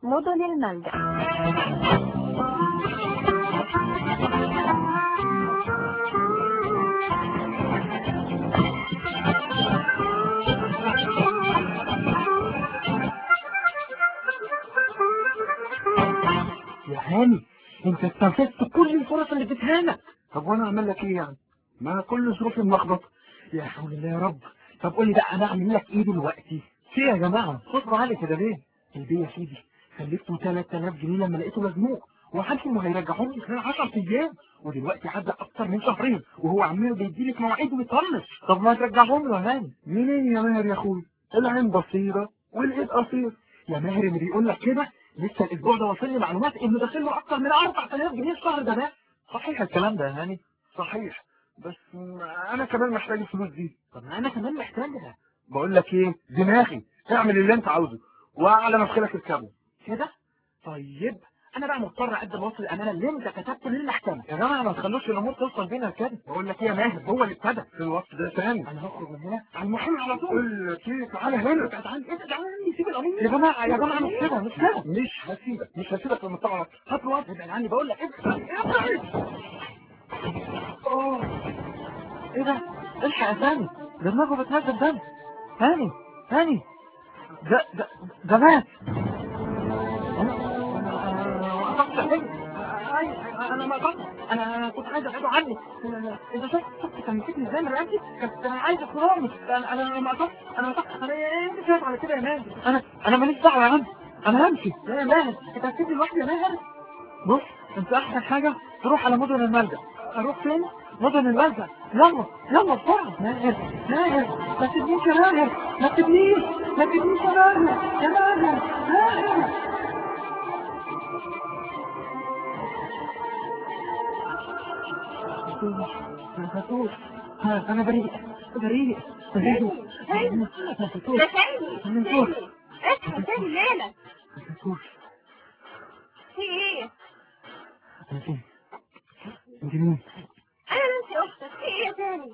مدن الملجأ يا هاني انت استنفذت كل الفرص اللي اديتها طب وانا اعمل لك ايه يعني ما كل ظروفي ملخبط يا حول الله يا رب طب قول لي بقى انا اعمل لك ايه دلوقتي في يا جماعه صبروا علي كده ليه البيه يا سيدي خلفته 3000 جنيه لما لقيته مزنوق وحاسس انه هيرجعهم لي خلال 10 ايام ودلوقتي عدى اكتر من شهرين وهو عمال بيدي لك مواعيد ويطنش طب ما ترجعهم له يا هاني منين يا ماهر يا اخوي العين بصيره والايد قصير يا ماهر اللي بيقول لك كده لسه الاسبوع ده واصل لي معلومات انه داخل له اكتر من 4000 جنيه الشهر ده بقى صحيح الكلام ده يا هاني صحيح بس انا كمان محتاج الفلوس دي طب انا كمان محتاجها بقول لك ايه دماغي اعمل اللي انت عاوزه واعلى مدخلك اركبه كده طيب انا بقى مضطر اقدم وصل الامانه اللي انت كتبته للمحكمه يا جماعه ما تخلوش الامور توصل بينا كده بقول لك ايه يا ماهر هو اللي ابتدى في الوقت ده ثاني انا هخرج من هنا على المحامي على طول قول لك ايه تعالى هنا تعالى ابعد عني سيب القانون يا جماعه يا جماعه مش كده مش كده مش هسيبك مش هسيبك لما تعرف هات له وقت ابعد عني بقول لك ابعد ابعد اوه ايه ده الحق يا ثاني ده دماغه بتنزل دم ثاني ثاني ده ده ده مات انا ما قصدت انا انا كنت عايز ابعده عني انت شفت شفت كان مسكني ازاي من رقبتي كنت انا عايز اخرامي انا انا ما قصدت انا ما قصدت انا ايه انت شايف على كده يا ماهر انا انا ماليش دعوه يا عم انا همشي لا يا ماهر انت هتسيبني لوحدي يا ماهر بص انت احسن حاجه تروح على مدن الملجا اروح فين مدن الملجا يلا يلا بسرعه ماهر ماهر ما تسيبنيش يا ماهر ما تسيبنيش ما تسيبنيش يا ماهر يا ماهر ماهر فتوش انا بريء بريء بريء ده ثاني ثاني اصحى ثاني مالك في ايه انت انت مين انا نانسي اختك في ايه يا ثاني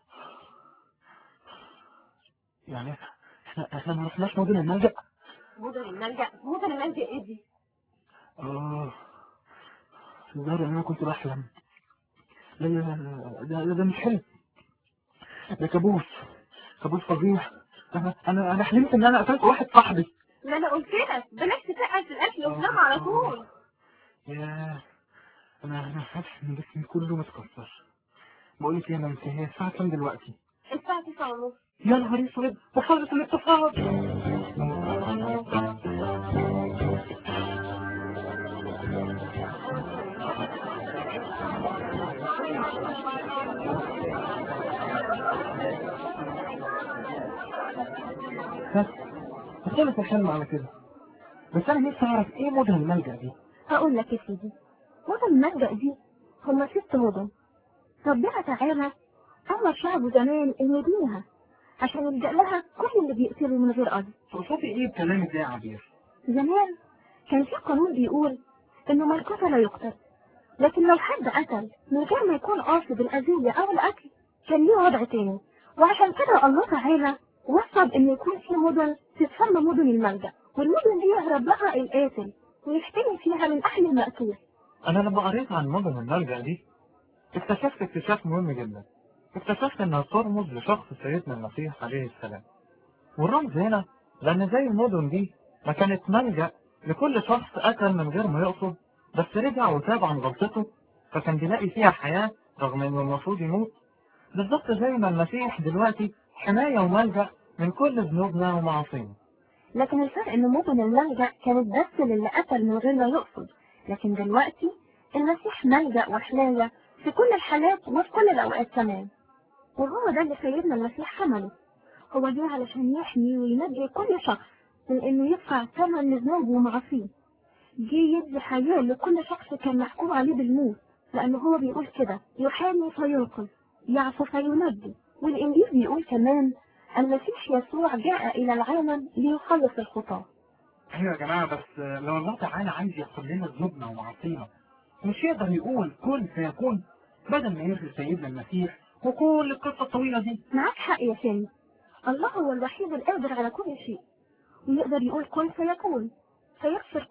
يعني احنا احنا ما رحناش مدن الملجأ مدن الملجأ مدن الملجأ ايه دي اه الظاهر ان انا كنت بحلم لا لا لا ده, ده, ده مش حلم ده كابوس كابوس فظيع انا انا انا حلمت ان انا قتلت واحد صاحبي ما انا قلت لك بلاش تتقل في الاكل وتنام على طول يا انا انا حاسس ان جسمي كله متكسر بقول لك ايه يا نانسي هي الساعه كام دلوقتي الساعة 9 ونص يا نهار اسود بخلص الاتصال بس خلص الحلم على كده بس انا نفسي اعرف ايه مدن الملجأ دي هقول لك يا سيدي مدن الملجأ دي هم ست مدن ربنا تعالى أمر شعبه زمان إنه يبنيها عشان يلجأ لها كل اللي بيقتلوا من غير قصد تقصدي ايه بكلامك ده يا عبير زمان كان في قانون بيقول إنه من قتل يقتل لكن لو حد قتل من غير ما يكون قاصد الأذية أو القتل كان ليه وضع تاني وعشان كده الله تعالى وصل إن يكون في مدن تتسمى مدن الملجأ والمدن دي يهرب لها القاتل ويحتمي فيها من أهل المقتول انا لما قريت عن مدن الملجأ دي اكتشفت اكتشاف مهم جدا اكتشفت انها ترمز لشخص سيدنا المسيح عليه السلام والرمز هنا لان زي المدن دي ما كانت ملجأ لكل شخص قتل من غير ما يقصد بس رجع وتاب عن غلطته فكان بيلاقي فيها حياة رغم انه المفروض يموت بالظبط زي ما المسيح دلوقتي حماية وملجأ من كل ذنوبنا ومعاصينا لكن الفرق ان مدن الملجأ كانت بس للي قتل من غير ما يقصد لكن دلوقتي المسيح ملجأ وحماية في كل الحالات وفي كل الأوقات كمان وهو ده اللي سيدنا المسيح حمله هو جه علشان يحمي وينجي كل شخص من انه يدفع ثمن لذنوبه ومعاصيه جه يدي حياة لكل شخص كان محكوم عليه بالموت لأنه هو بيقول كده يحامي فينقذ يعفو فينجي والإنجيل بيقول كمان المسيح يسوع جاء إلى العالم ليخلص الخطاة ايوه يا جماعة بس لو الله تعالى عايز يغفر لنا ذنوبنا ومعاصينا مش يقدر يقول كن فيكون بدل ما يرسل سيدنا المسيح وكل القصة الطويلة دي معاك حق يا سامي الله هو الوحيد القادر على كل شيء ويقدر يقول كن فيكون فيغفر كل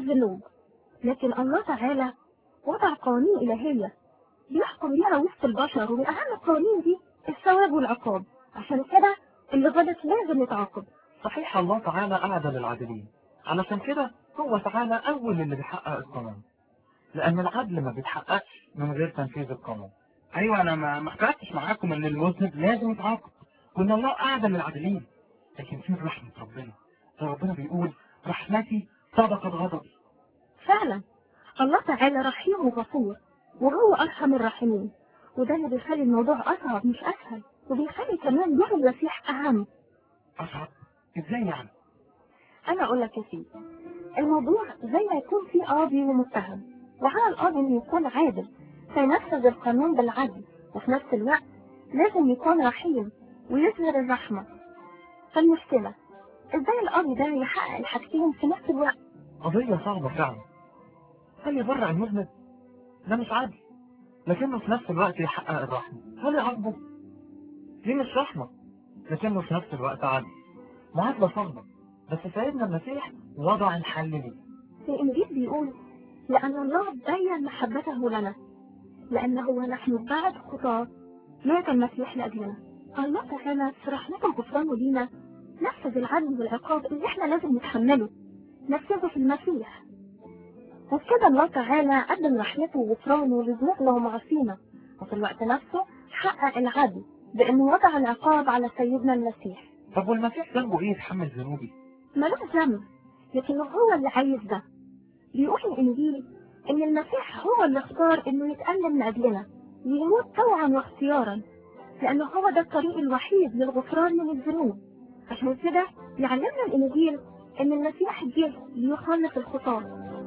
الذنوب لكن الله تعالى وضع قوانين إلهية بيحكم بيها وسط البشر ومن أهم القوانين دي الثواب والعقاب عشان كده اللي غلط لازم يتعاقب صحيح الله تعالى أعدل العادلين علشان كده هو تعالى أول اللي بيحقق القانون لأن العدل ما بيتحققش من غير تنفيذ القانون أيوة أنا ما ما اختلفتش معاكم إن المذنب لازم يتعاقب وإن الله أعدل العادلين لكن فين رحمة ربنا ربنا بيقول رحمتي سبقت غضبي فعلا الله تعالى رحيم وغفور وهو أرحم الراحمين وده اللي بيخلي الموضوع أصعب مش أسهل وبيخلي كمان يوم المسيح أهم أصعب إزاي يعني؟ أنا أقول لك يا سيدي الموضوع زي ما يكون في قاضي ومتهم وعلى القاضي إنه يكون عادل فينفذ القانون بالعدل وفي نفس الوقت لازم يكون رحيم ويظهر الرحمة فالمشكلة إزاي القاضي ده يحقق الحاجتين في نفس الوقت قضية صعبة فعلا هل يبرع المذنب؟ ده مش عادل لكنه في نفس الوقت يحقق الرحمة هل يعاقبه؟ دي مش رحمة لكنه في نفس الوقت عادل معادلة صعبة بس سيدنا المسيح وضع الحل ليه في الإنجيل بيقول لأن الله بين محبته لنا لأنه ونحن بعد خطاة مات المسيح لأجلنا الله تعالى في رحمته وغفرانه لينا نفذ العدل والعقاب اللي احنا لازم نتحمله نفذه في المسيح وبكده الله تعالى قدم رحمته وغفرانه لذنوبنا ومعاصينا وفي الوقت نفسه حقق العدل بأنه وضع العقاب على سيدنا المسيح طب والمسيح ذنبه ايه يتحمل ذنوبي؟ ملوش ذنب لكنه هو اللي عايز ده بيقول الإنجيل إن المسيح هو اللي اختار إنه يتألم لأجلنا يموت طوعا واختيارا لأنه هو ده الطريق الوحيد للغفران من الذنوب عشان كده يعلمنا الإنجيل إن المسيح جه ليخلص الخطاة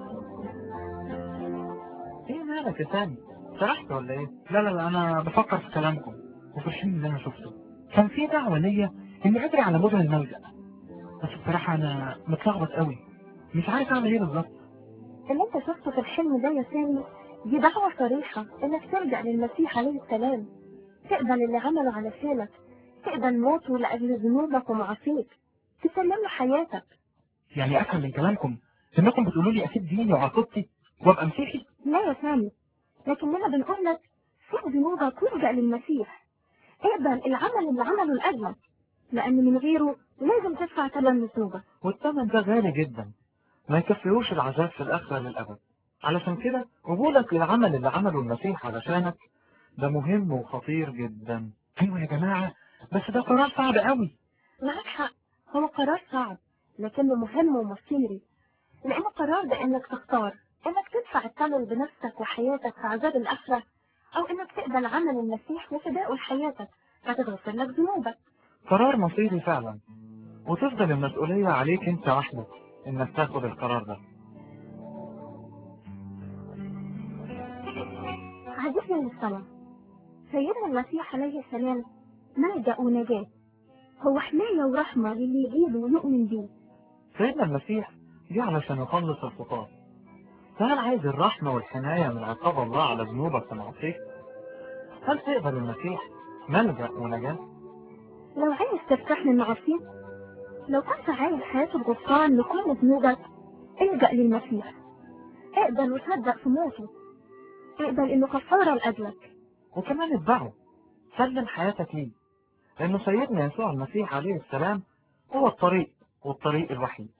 ايه مالك يا سامي؟ سرحت ولا ايه؟ لا لا لا انا بفكر في كلامكم وفي الحلم اللي انا شفته كان في دعوة ليا اني اجري على مدن الملجأ بس بصراحة انا متلخبط قوي مش عارف اعمل ايه بالظبط اللي انت شفته في الحلم ده يا سامي دي دعوة صريحة انك ترجع للمسيح عليه السلام تقبل اللي عمله علشانك تقبل موته لأجل ذنوبك ومعاصيك تسلم له حياتك يعني افهم من كلامكم انكم بتقولوا لي اسيب ديني وعقيدتي وابقى مسيحي لا يا سامي لكننا بنقول لك سيب ذنوبك والجأ للمسيح اقبل العمل اللي عمله لأجلك لأن من غيره لازم تدفع ثمن ذنوبك والثمن ده غالي جدا ما يكفيهوش العذاب في الآخرة للأبد علشان كده قبولك للعمل اللي عمله المسيح علشانك ده مهم وخطير جدا ايوه يا جماعة بس ده قرار صعب قوي معاك حق هو قرار صعب لكنه مهم ومصيري لأن القرار ده إنك تختار إنك تدفع الثمن بنفسك وحياتك في عذاب الآخرة أو إنك تقبل عمل المسيح وفدائه لحياتك فتغفر لك ذنوبك قرار مصيري فعلا وتفضل المسؤولية عليك انت وحدك انك تاخد القرار ده عجبنا من الصلاة سيدنا المسيح عليه السلام ملجأ ونجاة هو حماية ورحمة للي يجيله ويؤمن بيه سيدنا المسيح جه علشان يخلص الخطاة فهل عايز الرحمة والحماية من عقاب الله على ذنوبك ومعصيك؟ هل تقبل المسيح ملجأ ونجاة؟ لو عايز ترتاح من معاصيك لو كنت عايز حياة الغفران لكل ذنوبك الجأ للمسيح اقبل وصدق في موته اقبل انه كفارة لأجلك وكمان اتبعه سلم حياتك ليه لأنه سيدنا يسوع المسيح عليه السلام هو الطريق والطريق الوحيد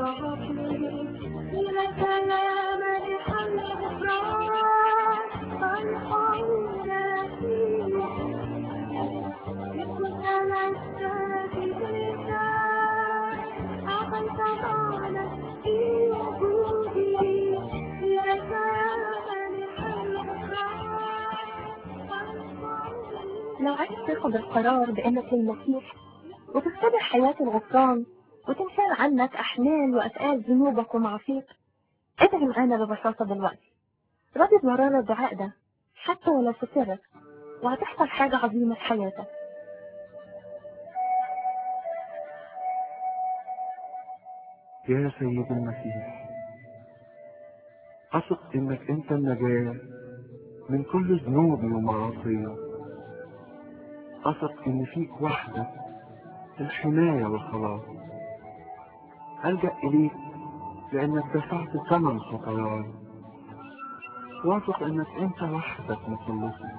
إلى سلام لحل الغفران لو عايز تاخد القرار بانك للمسيح وتختبر حياة الغفران وتنشال عنك احمال واثقال ذنوبك ومعاصيك ادعي معانا ببساطة دلوقتي ردد ورانا الدعاء ده حتى ولو في سرك وهتحصل حاجة عظيمة في حياتك يا سيد المسيح أثق إنك أنت النجاة من كل ذنوبي ومعاصي أثق إن فيك وحدك الحماية والخلاص ألجأ إليك لأنك دفعت ثمن خطاياي واثق إنك أنت وحدك مخلصي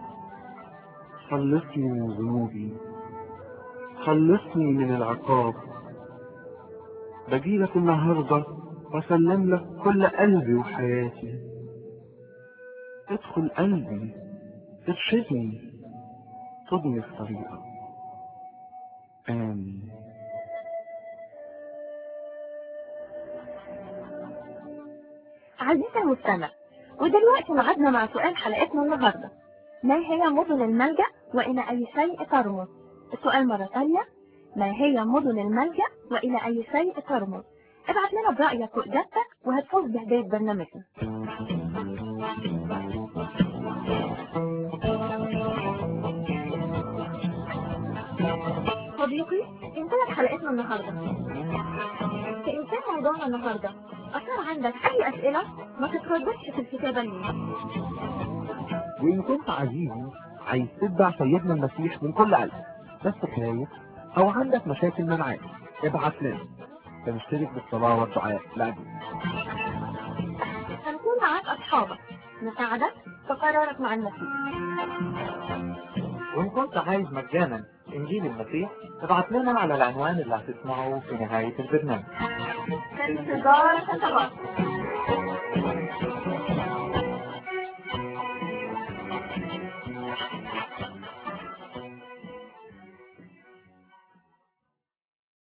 خلصني من ذنوبي خلصني من العقاب بجيلك النهاردة وأسلم لك كل قلبي وحياتي ادخل قلبي ارشدني خدني في طريقك آمين عزيزي المستمع ودلوقتي ميعادنا مع سؤال حلقتنا النهاردة ما هي مدن الملجأ وإلى أي شيء ترمز السؤال مرة ثانية ما هي مدن الملجأ وإلى أي شيء ترمز ابعت لنا برأيك وإجابتك وهتفوز بهداية برنامجنا صديقي انتهت حلقتنا النهاردة في إنتهى موضوعنا النهاردة أثار عندك أي أسئلة ما تترددش في الكتابة لي وإن كنت عزيزي عايز تتبع سيدنا المسيح من كل قلب بس خايف أو عندك مشاكل منعاه ابعت لنا فنشترك بالصلاة والدعاء لأجل هنكون معاك أصحابك نساعدك في قرارك مع المسيح وإن كنت عايز مجانا إنجيل المسيح ابعت لنا على العنوان اللي هتسمعه في نهاية البرنامج في انتظار خطوات